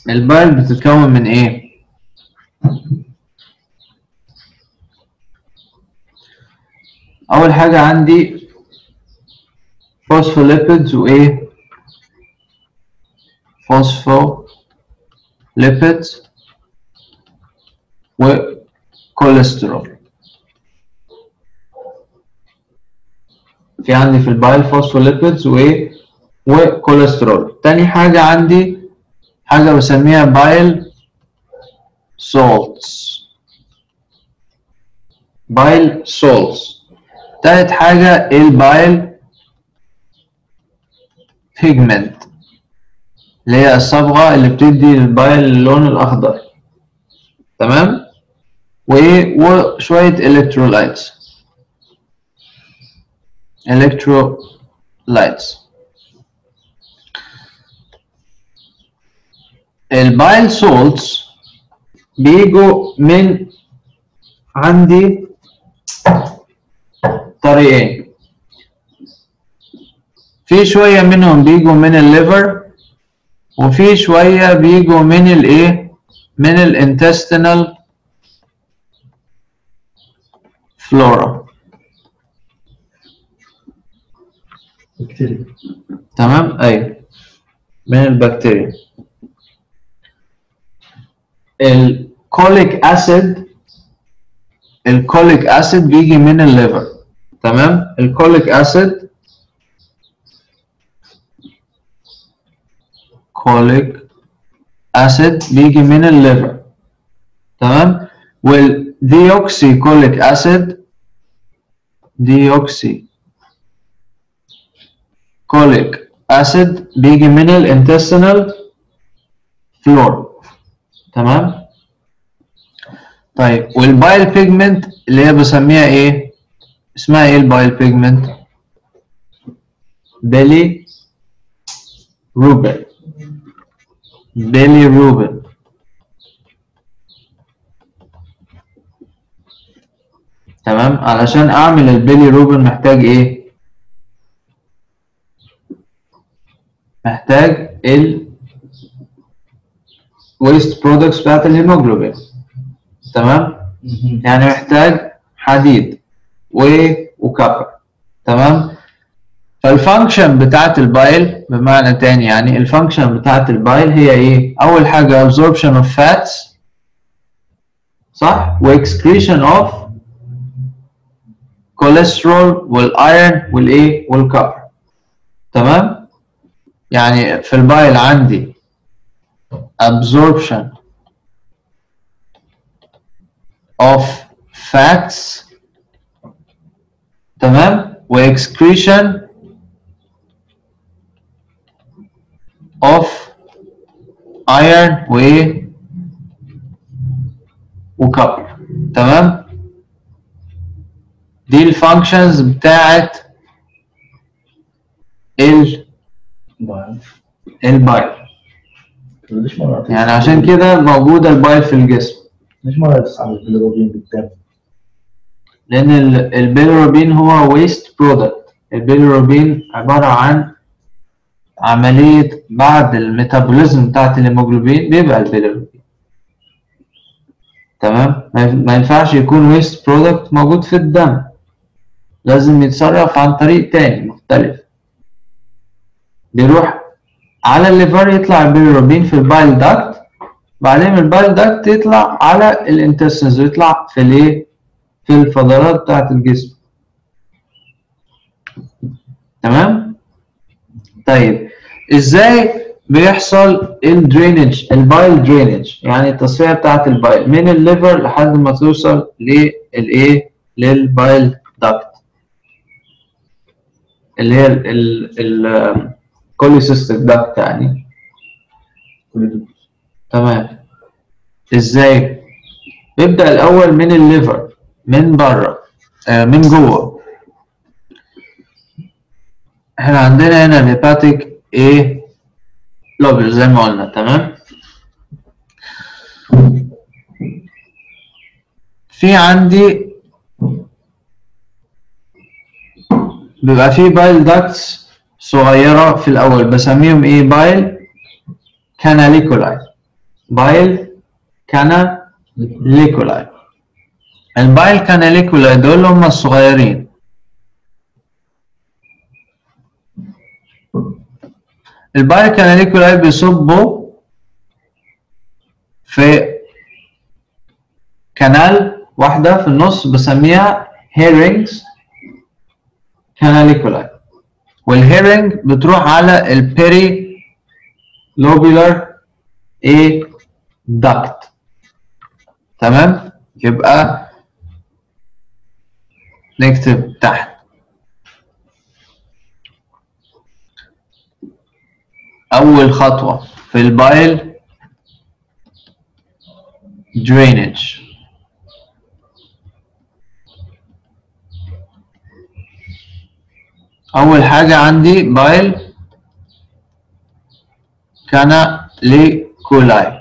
البايل بتتكون من ايه اول حاجه عندي فوسفوليبيدز وايه فوسفوليبيدز وكوليسترول في عندي في البايل فوسفوليبيدز وايه وكوليسترول تاني حاجه عندي حاجه بسميها بايل سولتس بايل سولتس تالت حاجه البايل بيجمنت اللي هي الصبغه اللي بتدي للبايل اللون الاخضر تمام وايه وشويه الكترولايتس الكترولايتس البايل سولتس بيجوا من عندي طريقين في شوية منهم بيجوا من الليفر وفي شوية بيجوا من الايه من الانتستينال فلورا بكتيريا تمام ايوه من البكتيريا الكوليك اسيد الكوليك اسيد بيجي من الليفر تمام الكوليك اسيد كوليك اسيد بيجي من الليفر تمام والديوكسي كوليك اسيد ديوكسي كوليك اسيد بيجي من الانتستينال فلور تمام طيب والبايل بيجمنت اللي هي بسميها ايه اسمها ايه البايل بيجمنت بيلي روبن بيلي روبن تمام علشان اعمل البيلي روبن محتاج ايه محتاج ال waste products بتاعت الهيموجلوبين تمام يعني محتاج حديد و وكبر تمام فالفانكشن بتاعت البايل بمعنى تاني يعني الفانكشن بتاعت البايل هي ايه اول حاجه absorption of fats صح واكسكريشن of cholesterol والايرون والايه والكبر تمام يعني في البايل عندي absorption of fats تمام واكسكريشن of iron و وكبر تمام دي الفانكشنز بتاعت ال بايل البايل ليش ما نعطي يعني عشان كده موجودة البايل في الجسم ليش ما تستعمل البيليروبين بالدم؟ لأن ال- البيليروبين هو ويست برودكت البيليروبين عبارة عن عملية بعد الميتابوليزم بتاعت الهيموجلوبين بيبقى البيليروبين تمام ما ينف- ما ينفعش يكون ويست برودكت موجود في الدم لازم يتصرف عن طريق تاني مختلف بيروح على الليفر يطلع البيليروبين في البايل داكت بعدين من البايل داكت يطلع على الانتستنز ويطلع في الايه في الفضلات بتاعت الجسم تمام طيب ازاي بيحصل الدرينج البايل درينج يعني التصفيه بتاعت البايل من الليفر لحد ما توصل للايه للبايل داكت اللي هي ال ال الكوليسيستيك داكت يعني كل ده تمام ازاي بيبدأ الأول من الليفر من بره آه من جوه احنا عندنا هنا الهيباتيك ايه لوبل زي ما قلنا تمام في عندي بيبقى في بايل داكتس صغيرة في الأول بسميهم ايه بايل كاناليكولاي بايل كاناليكولاي البايل كاناليكولاي دول هم الصغيرين البايل كاناليكولاي بيصبوا في كانال واحدة في النص بسميها هيرنجز كاناليكولاي والهيرنج بتروح على البيري لوبيلر ايه داكت تمام يبقى نكتب تحت أول خطوة في البايل drainage أول حاجة عندي بايل كان ليكولاي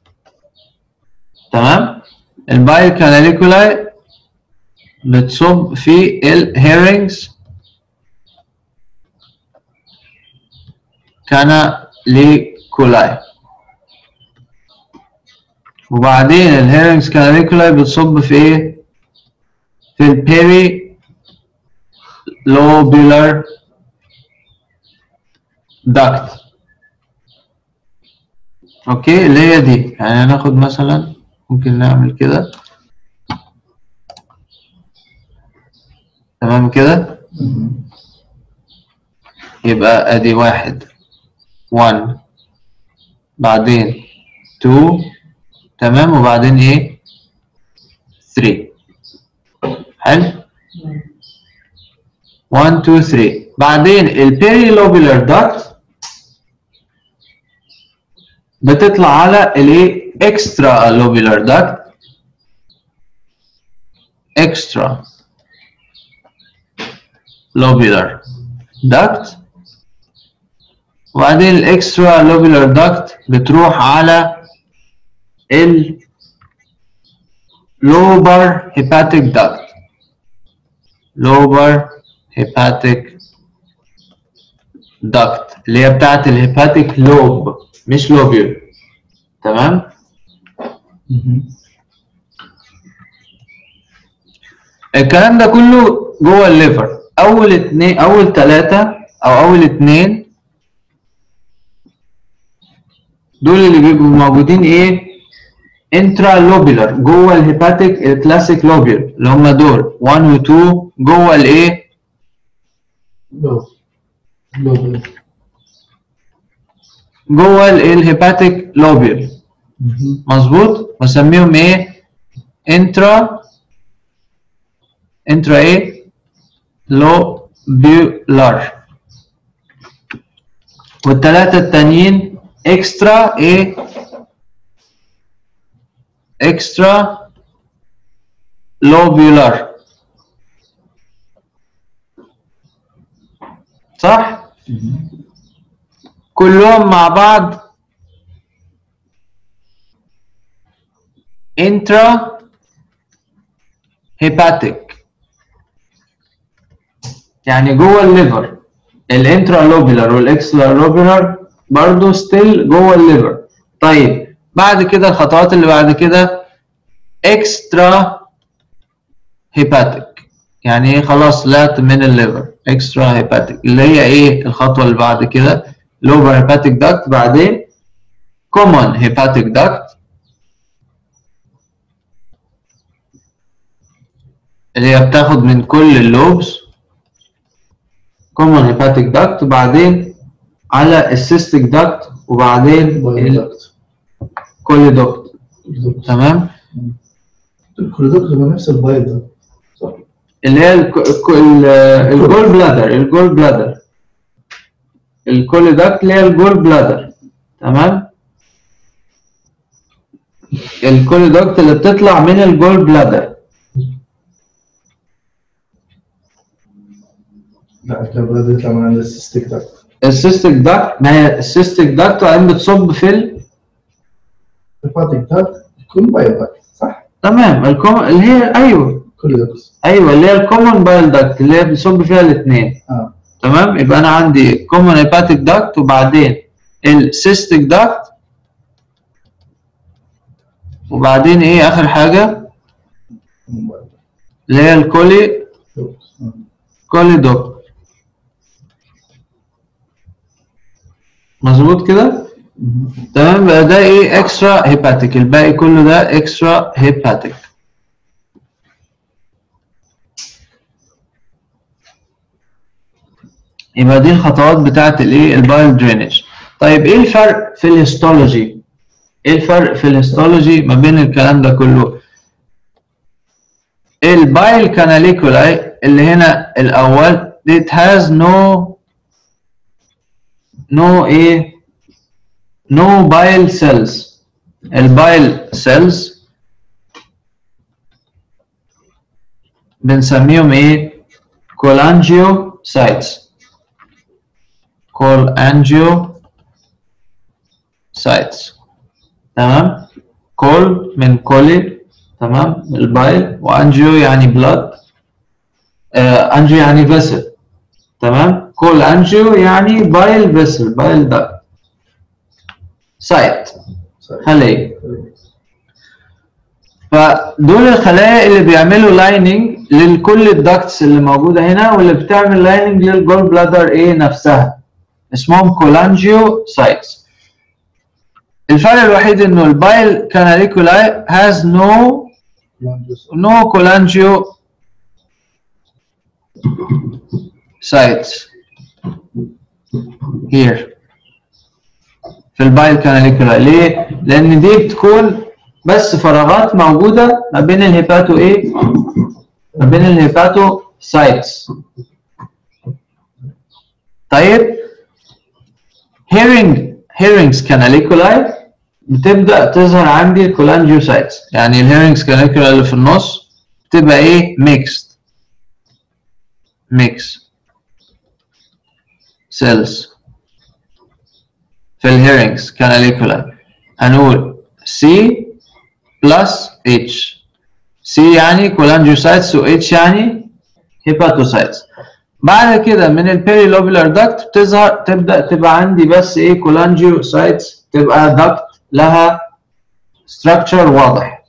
تمام البايل كان ليكولاي بتصب في الهيرنجز كان ليكولاي وبعدين الهيرنجز كان ليكولاي بتصب في ايه في البيري lobular duct اوكي اللي هي دي يعني هناخد مثلا ممكن نعمل كده تمام كده يبقى ادي واحد 1 بعدين 2 تمام وبعدين ايه 3 حلو 1 2 3 بعدين البيريلوبيلر داكت بتطلع على الايه اكسترا لوبيلر داكت اكسترا لوبيلر داكت وبعدين الاكسترا لوبيلر داكت بتروح على ال lobar hepatic duct lobar hepatic duct اللي هي بتاعت الهيباتيك لوب مش لوبيول تمام الكلام ده كله جوه الليفر اول اتنين اول ثلاثة او اول اتنين دول اللي بيبقوا موجودين ايه انترا لوبيلر جوه الهيباتيك الكلاسيك لوبيول اللي هم دول 1 و 2 جوه الايه لو لو جوه الهيباتيك لوبيول مظبوط بسميهم ايه انترا انترا ايه لوبيولار والثلاثه التانيين اكسترا ايه اكسترا لوبيولار صح كلهم مع بعض انترا هيباتيك يعني جوه الليفر الانترا لوبيلر والاكسترا لوبيلر برضه ستيل جوه الليفر طيب بعد كده الخطوات اللي بعد كده اكسترا هيباتيك يعني ايه خلاص طلعت من الليفر اكسترا هيباتيك اللي هي ايه الخطوه اللي بعد كده لوبر هيباتيك داكت بعدين كومون هيباتيك داكت اللي هي بتاخد من كل اللوبس كومون هيباتيك داكت وبعدين على السيستيك داكت وبعدين كوليدوكت الكوليدوكت تمام الكوليدوكت هو نفس البايض ده صح اللي هي الك- الك- ال- الجول بلادر الجول بلادر الكوليداكت اللي هي الجول بلادر تمام الكوليداكت اللي بتطلع من الجول بلادر لا الكبرى دي يطلع من عند السيستيك ده السيستيك داكت ما هي السيستيك داكت وبعدين بتصب في ال... الفاتيك ده يكون بايض ده صح تمام الكوم اللي هي ايوه كوليدوكت ايوه اللي هي الكومن بايل داكت اللي هي بنصب فيها الاثنين اه تمام يبقى انا عندي كومن هيباتيك داكت وبعدين السيستيك داكت وبعدين ايه اخر حاجه اللي هي الكولي كولي دوك مظبوط كده تمام بقى ده ايه اكسترا هيباتيك الباقي كله ده اكسترا هيباتيك يبقى دي الخطوات بتاعت الايه البايل درينج طيب ايه الفرق في الهيستولوجي ايه الفرق في الهيستولوجي ما بين الكلام ده كله البايل كاناليكولاي اللي هنا الاول it has no no ايه no bile cells البايل cells بنسميهم ايه cholangiocytes cholangiocytes تمام كول من كولي تمام البايل وانجيو يعني بلاد آه انجيو يعني فيسل تمام كول انجيو يعني بايل فيسل بايل داكت سايت خلية فدول الخلايا اللي بيعملوا لايننج لكل الدكتس اللي موجوده هنا واللي بتعمل لايننج للجول بلادر ايه نفسها اسمهم كولانجيو سايتس الفرق الوحيد انه البايل كاناليكولاي has no no cholangio sites here في البايل كاناليكولاي ليه؟ لأن دي بتكون بس فراغات موجودة ما بين الهيباتو إيه؟ ما بين الهيباتو سايتس طيب هيرنج هيرنجز كاناليكولاي بتبدا تظهر عندي الكولانجيوسايتس يعني الهيرنجز كاناليكولاي اللي في النص بتبقى ايه ميكست ميكس سيلز في الهيرنجز كاناليكولاي هنقول سي بلس اتش سي يعني كولانجيوسايتس و اتش يعني هيباتوسايتس بعد كده من البيري لوبولار داكت بتظهر تبدا تبقى عندي بس ايه كولانجيوسايتس تبقى داكت لها ستراكشر واضح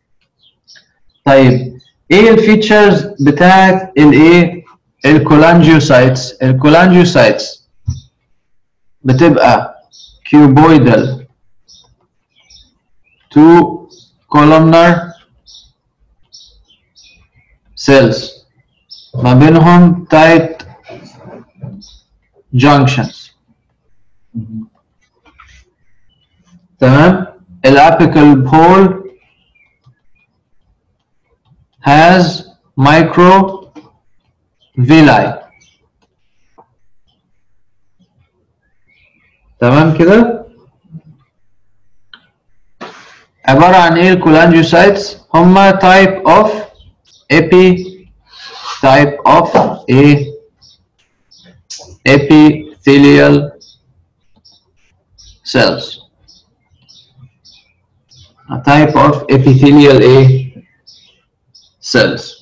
طيب ايه الفيتشرز بتاعت الايه الكولانجيوسايتس الكولانجيوسايتس بتبقى cuboidal two columnar cells ما بينهم tight junctions تمام الابيكال بول has micro villi تمام كده عبارة عن ايه الكولانجيوسايتس هما type of epi type of a epithelial cells a type of epithelial A cells